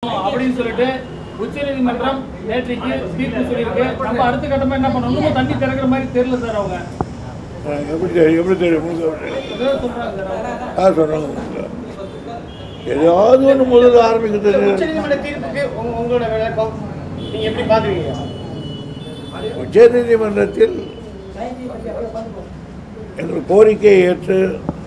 அப்படின்னு சொல்லிட்டு உச்சநீதிமன்றம் நேற்றைக்கு தீர்ப்பு சொல்லியிருக்கு நம்ம அடுத்த கட்டமா என்ன பண்ணணும் இன்னும் தண்ணி திறக்கிற மாதிரி தெரியல சார் அவங்க அஹ் எப்படி தெரியும் எப்படி தெரியும் உங்களுக்கு எப்படி தெரியும்? ஏதோ சொல்றாங்க சார் அவங்க. யார் சொன்னாங்க உங்களுக்கு? ஏதாவது ஒன்று முதல்ல ஆரம்பிக்க தெரியும் உச்சநீதிமன்ற தீர்ப்புக்கு உங்க- உங்களோட விளக்கம் நீங்க எப்படி பாக்குறீங்க உச்சநீதிமன்றத்தில் எங்கள் கோரிக்கையை ஏற்று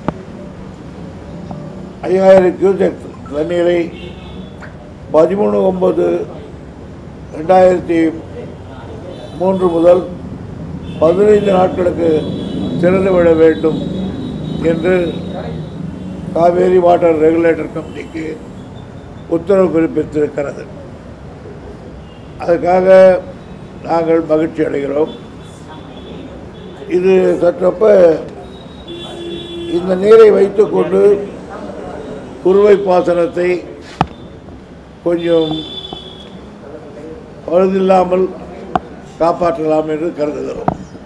ஐயாயிரம் கியூசெக் தண்ணீரை பதிமூணு ஒன்பது ரெண்டாயிரத்தி மூன்று முதல் பதினைந்து நாட்களுக்கு திறந்து விட வேண்டும் என்று காவேரி வாட்டர் ரெகுலேட்டர் கம்பெனிக்கு உத்தரவு பிறப்பித்திருக்கிறது அதுக்காக நாங்கள் மகிழ்ச்சி அடைகிறோம் இது சற்றப்ப இந்த நீரை வைத்துக்கொண்டு குறுவை பாசனத்தை கொஞ்சம் பழுதில்லாமல் காப்பாற்றலாம் என்று கருதுகிறோம்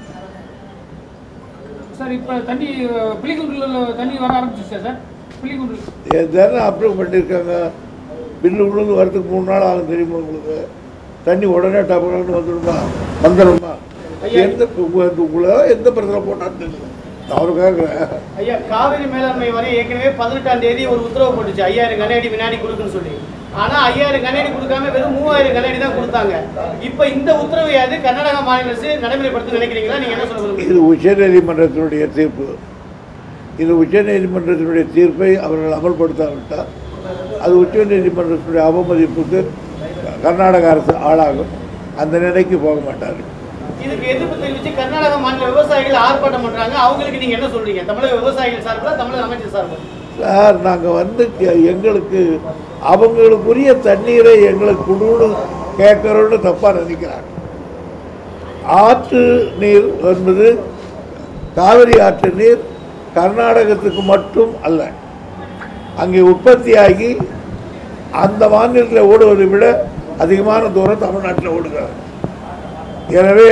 சார் இப்ப தண்ணி அஹ், புலிகுண்டுல தண்ணி வர ஆரம்பிச்சிச்சா சார் புலிகுண்டு எதாவது அப்ரூவ் பண்ணியிருக்காங்க பில்லு விழுந்து வரதுக்கு மூணு நாள் ஆகும் தெரியுமா உங்களுக்கு தண்ணி உடனே டபுள்னு வந்துடுமா வந்துடுமா எந்த உங்களை எந்த பிரச்சனை போட்டான்னு தெரியல அவருக்காக ஐயா காவிரி மேலாண்மை வாரியம் ஏற்கனவே பதினெட்டாம் தேதி ஒரு உத்தரவு போட்டுச்சு ஐயாயிரம் கனஅடி வினாடி கொடுக்குன்னு சொல்லி ஆனா ஐயாயிரம் கனஅடி கொடுக்காம வெறும் மூவாயிரம் கனஅடி தான் கொடுத்தாங்க இப்ப இந்த உத்தரவையாவது கர்நாடகா மாநில அரசு நடைமுறைப்படுத்த நினைக்கிறீங்களா நீங்க என்ன சொல்ல விரும்புறீங்க இது உச்சநீதிமன்றத்தினுடைய தீர்ப்பு இது உச்சநீதிமன்றத்தினுடைய தீர்ப்பை அவர்கள் அமல்படுத்தாவிட்டால் அது உச்சநீதிமன்றத்தினுடைய அவமதிப்புக்கு கர்நாடக அரசு ஆளாகும் அந்த நிலைக்கு போக மாட்டார்கள் இதுக்கு எதிர்ப்பு தெரிவிச்சு கர்நாடக மாநில விவசாயிகள் ஆர்ப்பாட்டம் பண்றாங்க அவங்களுக்கு நீங்க என்ன சொல்றீங்க தமிழக விவசாயிகள் சார்பில் தமிழக அமைச்சர் சார்பில் சார் நாங்கள் வந்து கே- எங்களுக்கு அவங்களுக்குரிய தண்ணீரை எங்களுக்கு கொடுன்னு கேட்குறோன்னு தப்பாக நினைக்கிறாங்க ஆற்று நீர் என்பது காவிரி ஆற்று நீர் கர்நாடகத்துக்கு மட்டும் அல்ல அங்கே உற்பத்தியாகி அந்த மாநிலத்தில் ஓடுவதை விட அதிகமான தூரம் தமிழ்நாட்டில் ஓடுகிறது எனவே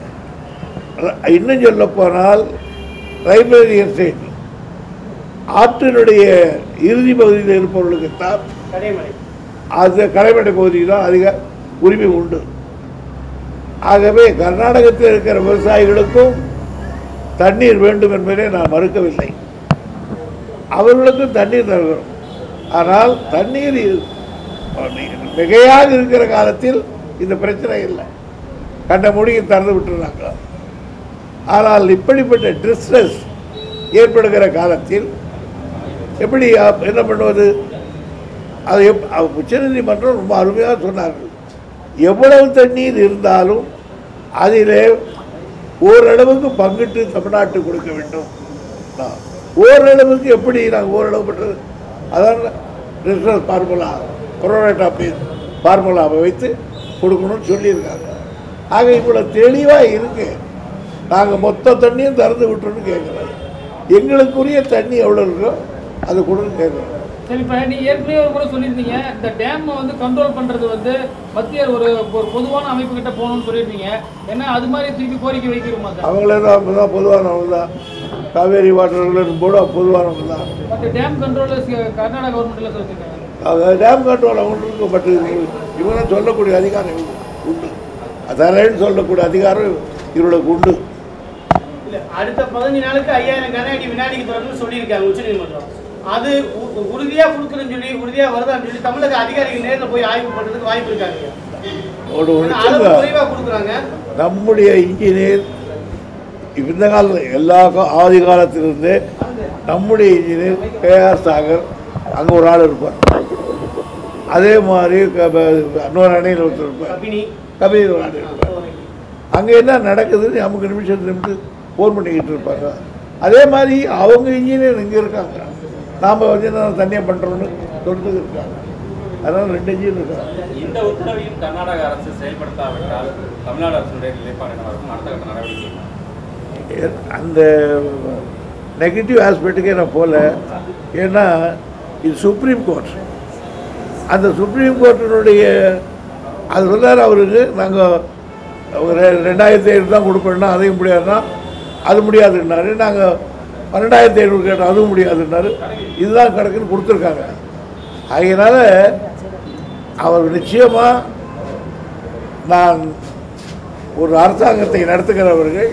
ர- இன்னும் சொல்லப்போனால் லைப்ரரி எஸ்டேட் ஆற்றினுடைய இறுதி பகுதியில் இருப்பவர்களுக்குத்தான் கடைமடை அந்த கடைமடை பகுதியில் தான் அதிக உரிமை உண்டு ஆகவே கர்நாடகத்தில் இருக்கிற விவசாயிகளுக்கும் தண்ணீர் வேண்டும் என்பதை நான் மறுக்கவில்லை அவர்களுக்கும் தண்ணீர் தருகிறோம் ஆனால் தண்ணீர் இரு- மிகையாக இருக்கிற காலத்தில் இந்த பிரச்சனை இல்லை கண்ட முடியை திறந்து விட்டுறாங்க ஆனால் இப்படிப்பட்ட டிஸ்ட்ரெஸ் ஏற்படுகிற காலத்தில் எப்படி அ- என்ன பண்ணுவது அது எப் அ- உச்சநீதிமன்றம் ரொம்ப அருமையாக சொன்னார்கள் எவ்வளவு தண்ணீர் இருந்தாலும் அதிலே ஓரளவுக்கு பங்கிட்டு தமிழ்நாட்டுக்கு கொடுக்க வேண்டும் ஆ. ஓரளவுக்கு எப்படி நாங்கள் ஓரளவு பண்ணுறது அதான் ரிசர்வ் ஃபார்முலா ப்ரோரேட் ஆஃபீஸ் ஃபார்முலாவை வைத்து கொடுக்கணும்னு சொல்லியிருக்காங்க ஆக இவ்வளோ தெளிவாக இருக்கு நாங்கள் மொத்த தண்ணியும் திறந்து விட்டுறோன்னு கேட்குறோம் எங்களுக்குரிய தண்ணி எவ்வளோ இருக்கோ அது கொடுன்னு கேட்குறோம் சரி இப்போ நீங்க ஏற்கனவே ஒரு முறை சொல்லியிருந்தீங்க இந்த டேம் வந்து கண்ட்ரோல் பண்றது வந்து மத்திய ஒரு ஒரு பொதுவான அமைப்பு கிட்ட போகணும்னு சொல்லியிருந்தீங்க ஏன்னா அது மாதிரி திருப்பி கோரிக்கை வைக்கிறோமா சார் அவங்களே தான் அவங்க தான் பொதுவானவங்க தான் காவேரி வாட்டர் ரெகுலேட்டர் போர்டு பொதுவானவங்க தான் பட் டேம் கண்ட்ரோல் கர்நாடகா கவர்மெண்ட்ல வச்சிருக்காங்க அவங்க டேம் கண்ட்ரோல் அவங்களுக்கு பட் இவங்க சொல்லக்கூடிய அதிகாரம் இவங்களுக்கு உண்டு தரேன்னு சொல்லக்கூடிய அதிகாரம் இவர்களுக்கு உண்டு இல்ல அடுத்த பதினஞ்சு நாளுக்கு ஐயாயிரம் கன அடி வினாடிக்கு தொடர்ந்து சொல்லியிருக்காங்க உச்சநீதிமன்றம் அது உ- உறுதியா கொடுக்குறேன்னு சொல்லி உறுதியா வருதான்னு சொல்லி தமிழக அதிகாரிகள் நேரில் போய் ஆய்வு பண்றதுக்கு வாய்ப்பு இருக்காங்க ஒரு ஏன்னா அளவு ஒன்று குறைவா கொடுக்குறாங்க நம்முடைய இன்ஜினியர் இந்த கால எல்லா கா- ஆதி காலத்திலிருந்தே நம்முடைய இன்ஜினியர் கேஆர் சாகர் அங்கே ஒரு ஆள் இருப்பார் அதே மாதிரி க- ப- இன்னொரு அணையில் ஒருத்தர் இருப்பார் கபினி கபீர் ஒரு ஆள் இருப்பார் அங்கே என்ன நடக்குதுன்னு நமக்கு நிமிஷம் நிமிஷம் ஃபோன் பண்ணிக்கிட்டு இருப்பாங்க அதே மாதிரி அவங்க இன்ஜினியர் இங்கே இருக்காங்க நாம் வந்து நான் தனியாக பண்ணுறோன்னு சொல்லிட்டு இருக்காங்க அதனால் ரெண்டு இன்ஜினியர் இருக்காங்க இந்த உத்தரவையும் கர்நாடக அரசு செயல்படுத்தாவிட்டால் தமிழ்நாடு அரசுடைய நிலைப்பாடு என்ன இருக்கும் அடுத்த கட்ட நடவடிக்கை அந்த நெகட்டிவ் ஆஸ்பெக்ட்டுக்கே நான் போகல ஏன்னா இது சுப்ரீம் கோர்ட் அந்த சுப்ரீம் கோர்ட்டினுடைய அது சொன்னார் அவருக்கு நாங்கள் ஒரு ரெண்டாயிரத்தி ஐநூறு தான் கொடுப்போம்னா அதையும் முடியாதுன்னா அது முடியாதுன்னாரு நாங்கள் பன்னெண்டாயிரத்தி ஐநூறு கேட்டோம் அதுவும் முடியாதுன்னாரு இதுதான் கணக்குன்னு கொடுத்துருக்காங்க அதனால் அவர் நிச்சயமாக நான் ஒரு அரசாங்கத்தை நடத்துகிறவர்கள்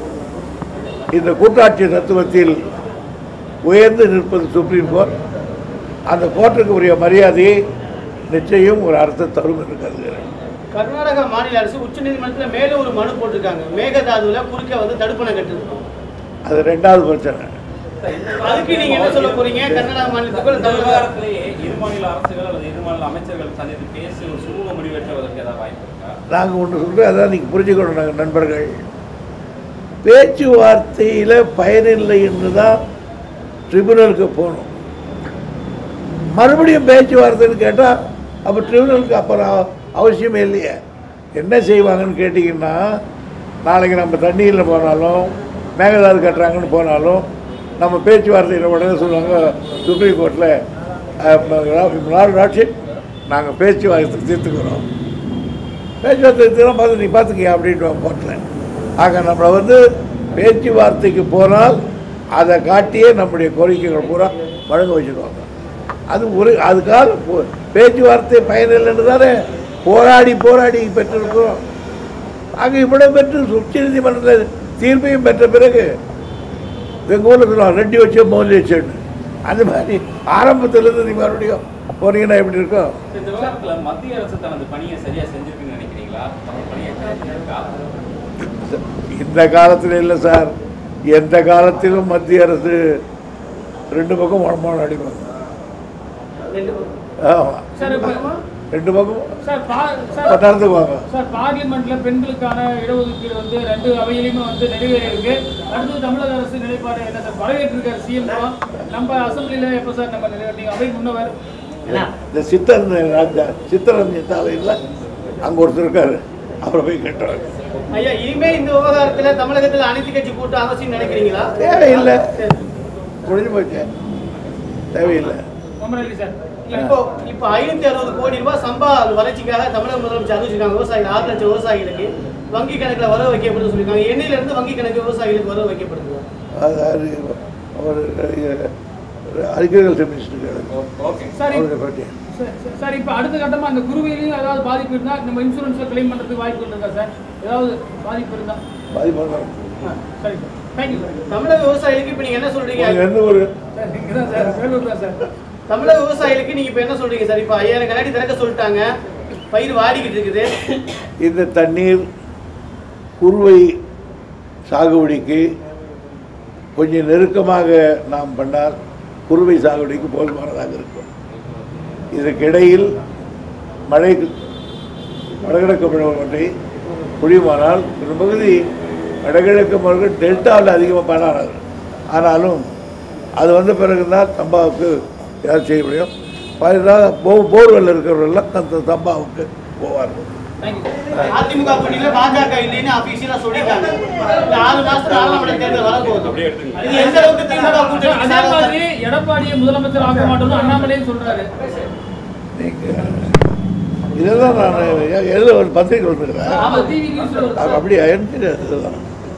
இந்த கூட்டாட்சி தத்துவத்தில் உயர்ந்து நிற்பது சுப்ரீம் கோர்ட் அந்த கோர்ட்டுக்கு உரிய மரியாதையை நிச்சயம் ஒரு அரசு தரும் என்று கருதுகிறேன் கர்நாடக மாநில அரசு உச்சநீதிமன்றத்தில் மேலும் ஒரு மனு போட்டிருக்காங்க மேகதாதுவில் குறுக்க வந்து தடுப்பணை கட்டுது அது ரெண்டாவது பிரச்சனை அதுக்கு நீங்க என்ன சொல்ல போறீங்க கர்நாடக மாநிலத்துக்கு இந்த தமிழக விவகாரத்திலேயே இரு மாநில அரசுகள் அல்லது இரு மாநில அமைச்சர்கள் சந்தித்து பேசி ஒரு சுமூக முடிவெற்றுவதற்கு ஏதாவது வாய்ப்பு இருக்கா நாங்கள் ஒன்று சொல்கிறோம் அதான் நீங்கள் புரிஞ்சுக்கணும் நாங்கள் நண்பர்கள் பேச்சுவார்த்தையில் பயனில்லை என்று தான் ட்ரிபுனலுக்கு போகணும் மறுபடியும் பேச்சுவார்த்தைன்னு கேட்டால் அப்போ ட்ரிபுனலுக்கு அப்புறம் அவ- அவசியமே இல்லையே என்ன செய்வாங்கன்னு கேட்டிங்கன்னா நாளைக்கு நம்ம தண்ணியில் போனாலும் மேகதாது கட்டுறாங்கன்னு போனாலும் நம்ம பேச்சுவார்த்தையில் உடனே சொல்லுவாங்க சுப்ரீம் கோர்ட்டில் நாலு ராட்சி நாங்கள் பேச்சுவார்த்தை தீர்த்துக்கிறோம் பேச்சுவார்த்தை தீர்த்தம் பார்த்து நீ பார்த்துக்கியா அப்படின்ட்டு கோர்ட்டில் ஆக நம்மளை வந்து பேச்சுவார்த்தைக்கு போனால் அதை காட்டியே நம்முடைய கோரிக்கைகள் பூரா வழங்க வச்சுக்குவாங்க அது ஒரு அதுக்காக போ- பேச்சுவார்த்தை பயனில்லைன்னு தானே போராடி போராடி பெற்றிருக்கிறோம் ஆக இவ்வளவு பெற்று உச்ச நீதிமன்றத்தில் தீர்ப்பையும் பெற்ற பிறகு எங்கள் ஊரில் சொல்லுவாங்க ரெட்டி வச்ச மோதி வச்சேன்னு அந்த மாதிரி ஆரம்பத்திலேருந்து நீ மறுபடியும் போனீங்கன்னா எப்படி இருக்கும் இந்த விவகாரத்துல மத்திய அரசு தனது பணியை சரியா செஞ்சிருக்குன்னு நினைக்கிறீங்களா தனது பணியை சரியா செஞ்சிருக்கா இந்த காலத்தில் இல்லை சார் எந்த காலத்திலும் மத்திய அரசு ரெண்டு பக்கம் மனமான அடிப்பாங்க ரெண்டு ஆமாம் சார் இப்போ ரெண்டு பக்கம் சார் பா சார் நடந்துக்குவாங்க சார் பார்லிமெண்ட்ல பெண்களுக்கான இடஒதுக்கீடு வந்து ரெண்டு அவையிலுமே வந்து நிறைவேறி இருக்கு அடுத்தது தமிழக அரசு நிலைப்பாடு என்ன சார் வரவேற்றிருக்காரு சிஎம் நம்ம அசம்பிளில எப்போ சார் நம்ம நிறைவேற்றீங்க அவை முன்னவர் இந்த சித்தர் ராஜா சித்தரஞ்சன் தலையில் அங்கே ஒருத்தர் இருக்காரு அவரை போய் கேட்டுறாங்க ஐயா இனிமே இந்த விவகாரத்துல தமிழகத்துல அனைத்து கட்சி கூட்டம் அவசியம் நினைக்கிறீங்களா தேவையில்லை முடிஞ்சு போச்சு தேவையில்லை ரொம்ப நன்றி சார் இப்போ இப்போ ஐநூத்தி அறுபது கோடி ரூபாய் சம்பா வளர்ச்சிக்காக தமிழக முதலமைச்சர் அறிவிச்சிருக்காங்க விவசாயிகள் ஆறு லட்சம் விவசாயிகளுக்கு வங்கி கணக்குல வர வைக்கப்படுது சொல்லியிருக்காங்க எண்ணில இருந்து வங்கி கணக்கு விவசாயிகளுக்கு வர வைக்கப்படுது அது அது அவர் அக்ரிகல்ச்சர் மினிஸ்டருக்கு ஓகே சார் அவருடைய பற்றி சார், சார், சார் இப்போ அடுத்த கட்டமா அந்த குருவிலையும் ஏதாவது பாதிப்பு இருந்தா நம்ம இன்சூரன்ஸ்ல கிளைம் பண்றதுக்கு வாய்ப்பு இருக்கா சார் ஏதாவது பாதிப்பு இருந்தா பாதிப்பாங்க ஆ, சரி சார் தேங்க்யூ சார் தமிழக விவசாயிகளுக்கு இப்போ நீங்க என்ன சொல்றீங்க உங்களுக்கு எந்த ஒரு சார் இங்கே தான் சார் வேலூர் தான் சார் தமிழக விவசாயிகளுக்கு நீங்க இப்போ என்ன சொல்றீங்க சார் இப்போ ஐயாயிரம் கண்ணாடி திறக்க சொல்லிட்டாங்க பயிர் வாடிக்கிட்டு இருக்குது இந்த தண்ணீர் குறுவை சாகுபடிக்கு கொஞ்சம் நெருக்கமாக நாம் பண்ணால் குறுவை சாகுபடிக்கு போதுமானதாக இருக்கும் இதற்கிடையில் மழை வடகிழக்கு பருவமழை பொழியுமானால் ஒரு பகுதி வடகிழக்கு பருவ டெல்டாவில் அதிகமாக பண்ணானது ஆனாலும் அது வந்த பிறகு தான் தம்பாவுக்கு யார் செய்ய முடியும் பதினாறு போ போர்வெல் இருக்கிறவர்கள்லாம் அந்த தம்பாவுக்கு போவார்கள் தேங்க்யூ சார் அதிமுக கூட்டணியில பாஜக இல்லைன்னு அபிஷியலா சொல்லிட்டாங்க இந்த ஆறு மாசத்துல நாடாளுமன்ற தேர்தல் வரப்போகுது இது எந்த அளவுக்கு திமுக சார், கூட்டணி அதே மாதிரி எடப்பாடியை முதலமைச்சர் ஆக்க மாட்டோம்னு அண்ணாமலையும் சொல்றாரு நீங்கள் இதெல்லாம் நான் எ- எழுத ஒரு பத்திரிக்கை வந்துருக்கேன் ஆமா டிவி நியூஸ்ல வருது அது அப்படியா எனக்கு தெரியாது இதெல்லாம்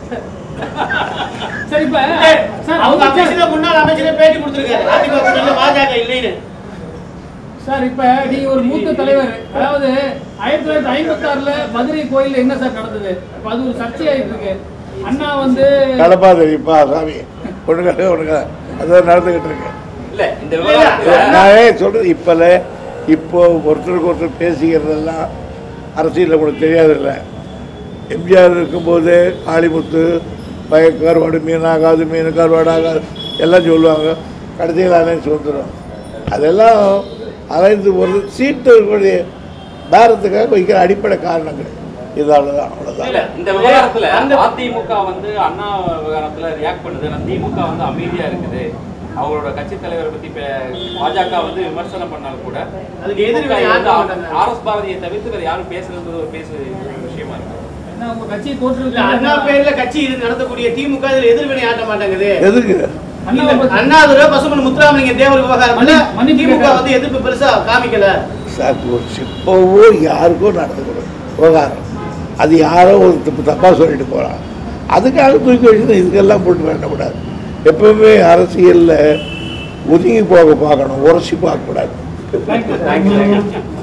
சார் இப்ப சார் அவங்க அவங்க அபிஷியலா முன்னாள் அமைச்சரே பேட்டி கொடுத்திருக்காரு அதிமுக கூட்டணியில பாஜக இல்லைன்னு சார் இப்ப நீங்க ஒரு மூத்த தலைவர் அதாவது ஆயிரத்தி தொள்ளாயிரத்தி ஐம்பத்தி ஆறுல மதுரை கோயில்ல என்ன சார் நடந்தது இப்ப அது ஒரு சர்ச்சையாயிட்டு இருக்கு அண்ணா வந்து கடப்பா தெரியுப்பா சாமி ஒண்ணுங்க ஒண்ணுங்க அதான் நடந்துக்கிட்டு இருக்கேன் இல்ல இந்த விவகாரத்துல நான் ஏன் சொல்றது இப்போல இப்போ ஒருத்தருக்கு ஒருத்தர் பேசிக்கிறதெல்லாம் அரசியலில் உங்களுக்கு தெரியாதில்ல எம்ஜிஆர் இருக்கும்போது காளிமுத்து பய கருவாடு மீன் ஆகாது மீன் கருவாடு ஆகாது எல்லாம் சொல்லுவாங்க கடைசியில் அலைன்ஸ் வந்துடும் அதெல்லாம் அலைன்ஸ் ஒரு சீட்டுடைய பேரத்துக்காக வைக்கிற அடிப்படை காரணங்கள் இதால தான் இல்ல அவ்வளோதான் இந்த விவகாரத்துல அந்த- அதிமுக வந்து அண்ணா விவகாரத்துல ரியாக்ட் பண்ணுது ஆனா திமுக வந்து அமைதியா இருக்குது அவங்களோட கட்சி தலைவரை பத்தி இப்ப பாஜக வந்து விமர்சனம் பண்ணாலும் கூட அதுக்கு எதிர்வினை ஆற்ற மாட்டாங்க. ஆர் எஸ் பாரதியை தவிர்த்து வேற யாரும் பேசுறது ஒரு பேசு விஷயமா இருக்கு என்ன உங்க கட்சியை இல்ல அண்ணா தோற்று பேர்ல கட்சி இது நடத்தக்கூடிய திமுக இதுல எதிர்வினை ஆட்ட மாட்டாங்குது எதுக்கு அண்ணா இல்ல, அண்ணாதுரை பசுமன் முத்துராமலிங்க தேவர் விவகாரத்துல மன்னி- மன்னிப்பு திமுக கேட்கறேன். வந்து எதிர்ப்பு பெருசா காமிக்கல சார் ஒரு சிப்பவோ யாருக்கோ நடந்துக்கூடாது விவகாரம் அது யாரோ ஒரு தப்பு தப்பாக சொல்லிட்டு போகிறான் அதுக்காக தூக்கி வச்சு இதுக்கெல்லாம் போட்டு வேண்டக்கூடாது எப்பவுமே அரசியலில் ஒதுங்கி போக பார்க்கணும் உரசி பார்க்கக்கூடாது தேங்க்யூ தேங்க்யூ